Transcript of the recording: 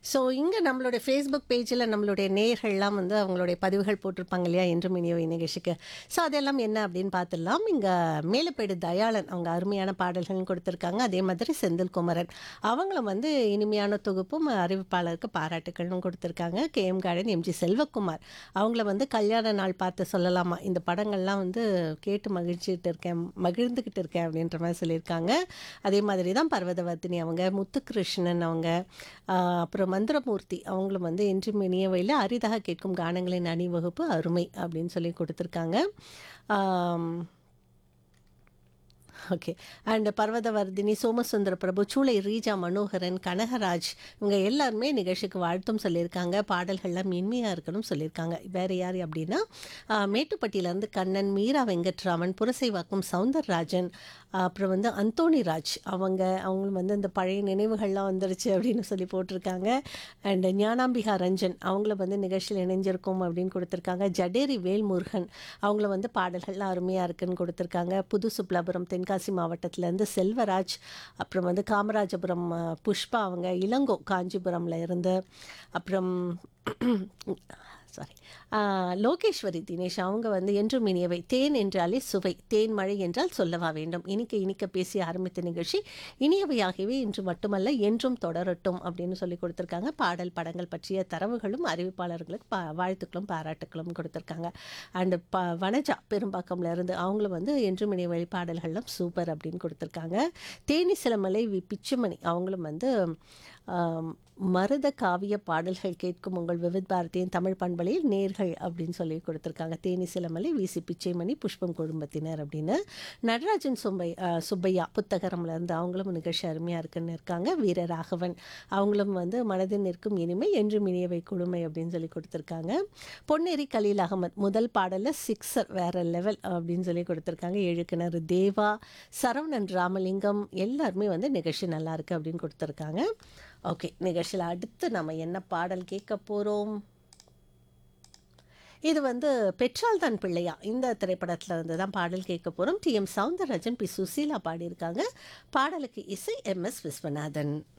so இங்கே நம்மளுடைய Facebook பேஜில் நம்மளுடைய நேயர்கள்லாம் வந்து அவங்களுடைய பதிவுகள் போட்டிருப்பாங்க இல்லையா என்றும் இனியவை நிகழ்ச்சிக்கு ஸோ அதெல்லாம் என்ன அப்படின்னு பார்த்துடலாம் இங்கே மேலப்பேடு தயாளன் அவங்க அருமையான பாடல்கள் கொடுத்துருக்காங்க அதே மாதிரி செந்தில் குமரன் அவங்களும் வந்து இனிமையான தொகுப்பும் அறிவிப்பாளருக்கு பாராட்டுக்கள்னு கொடுத்துருக்காங்க K M garden MG Selvakumar அவங்கள வந்து கல்யாண நாள் பார்த்து சொல்லலாமா இந்த படங்கள்லாம் வந்து கேட்டு மகிழ்ச்சிட்டு இருக்கேன் மகிழ்ந்துக்கிட்டு இருக்கேன் அப்படின்ற மாதிரி சொல்லியிருக்காங்க அதே மாதிரி தான் பர்வதவர்த்தினி அவங்க முத்துகிருஷ்ணன் அவங்க ஆஹ், அப்புறம் மந்திரமூர்த்தி அவங்களும் வந்து என்றும் இனியவையில் அரிதாக கேட்கும் கானங்களின் அணிவகுப்பு அருமை அப்படின்னு சொல்லி கொடுத்துருக்காங்க ஆம், ஓகே அண்ட் பர்வதவர்தினி சோமசுந்தர பிரபு சூளை ரீஜா மனோகரன் கனகராஜ் இவங்க எல்லாருமே நிகழ்ச்சிக்கு வாழ்த்தும் சொல்லியிருக்காங்க பாடல்கள்லாம் இனிமையாக இருக்கணும் சொல்லியிருக்காங்க வேறு யார் அப்படின்னா ஆஹ், மேட்டுப்பட்டியிலேருந்து கண்ணன் மீரா வெங்கட்ராமன் புரசைவாக்கம் சவுந்தரராஜன் ஆஹ், அப்புறம் வந்து அந்தோணி ராஜ் அவங்க அவங்களும் வந்து இந்த பழைய நினைவுகள்லாம் வந்துருச்சு அப்படின்னு சொல்லி போட்டிருக்காங்க அண்ட் ஞானாம்பிகா ரஞ்சன் அவங்கள வந்து நிகழ்ச்சியில் இணைஞ்சிருக்கோம் அப்படின்னு கொடுத்துருக்காங்க ஜடேரி வேல்முருகன் அவங்கள வந்து பாடல்கள்லாம் அருமையாக இருக்குன்னு கொடுத்துருக்காங்க புது சுப்லாபுரம் தென்காசி மாவட்டத்திலேருந்து செல்வராஜ் அப்புறம் வந்து காமராஜபுரம் அஹ், புஷ்பா அவங்க இளங்கோ காஞ்சிபுரம்ல இருந்து அப்புறம் சாரி லோகேஸ்வரி தினேஷ் அவங்க வந்து என்றும் இனியவை தேன் என்றாலே சுவை தேன் மழை என்றால் சொல்லவா வேண்டும் இனிக்க இனிக்க பேசி ஆரம்பித்த நிகழ்ச்சி இனியவையாகவே இன்று மட்டுமல்ல என்றும் தொடரட்டும் அப்படின்னு சொல்லி கொடுத்துருக்காங்க பாடல் படங்கள் பற்றிய தரவுகளும் அறிவிப்பாளர்களுக்கு பா வாழ்த்துக்களும் பாராட்டுக்களும் கொடுத்துருக்காங்க அண்டு ப வனஜா பெரும்பாக்கம்ல இருந்து அவங்களும் வந்து என்றும் இனியவை பாடல்கள்லாம் சூப்பர் அப்படின்னு கொடுத்துருக்காங்க தேனி சிலமலை வி பிச்சுமணி அவங்களும் வந்து ஆம், மருத காவிய பாடல்கள் கேட்கும் உங்கள் விவித் பாரதியின் தமிழ் பண்பலையில் நேர்கள் அப்படின்னு சொல்லி கொடுத்துருக்காங்க தேனி சிலமலை விசி பிச்சைமணி புஷ்பம் குடும்பத்தினர் அப்படின்னு நடராஜன் சுப்பை அஹ், சுப்பையா புத்தகரம்ல இருந்து அவங்களும் நிகழ்ச்சி அருமையாக இருக்குன்னு இருக்காங்க வீரராகவன் அவங்களும் வந்து மனதில் நிற்கும் இனிமை என்றும் இனியவை குழுமை அப்படின்னு சொல்லி கொடுத்துருக்காங்க பொன்னேரி கலீல் அகமத் முதல் பாடலில் சிக்ஸர் வேற லெவல் அப்படின்னு சொல்லி கொடுத்துருக்காங்க எழுக்கிணறு தேவா சரவணன் ராமலிங்கம் எல்லாருமே வந்து நிகழ்ச்சி நல்லா இருக்கு அப்படின்னு கொடுத்துருக்காங்க ஓகே நிகழ்ச்சியில் அடுத்து நம்ம என்ன பாடல் கேட்க போகிறோம் இது வந்து பெற்றால் தான் பிள்ளையா இந்த திரைப்படத்தில் இருந்து தான் பாடல் கேட்க போகிறோம் T M Soundararajan P Susheela பாடியிருக்காங்க பாடலுக்கு இசை எம் எஸ் விஸ்வநாதன்